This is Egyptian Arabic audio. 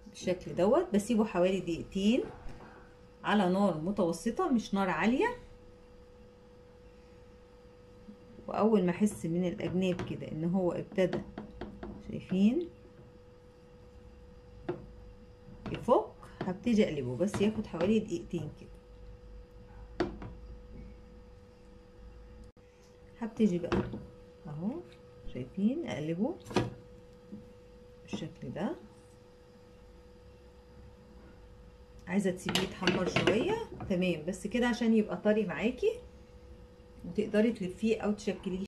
بالشكل دوت بسيبه حوالي دقيقتين على نار متوسطة مش نار عالية واول ما احس من الاجناب كده ان هو ابتدى شايفين يفك هبتدي اقلبه بس ياخد حوالي دقيقتين كده هبتدي بقى اهو شايفين اقلبه بالشكل ده عايزه تسيبيه يتحمر شويه تمام بس كده عشان يبقى طري معاكي وتقدري تلفيه او تشكليه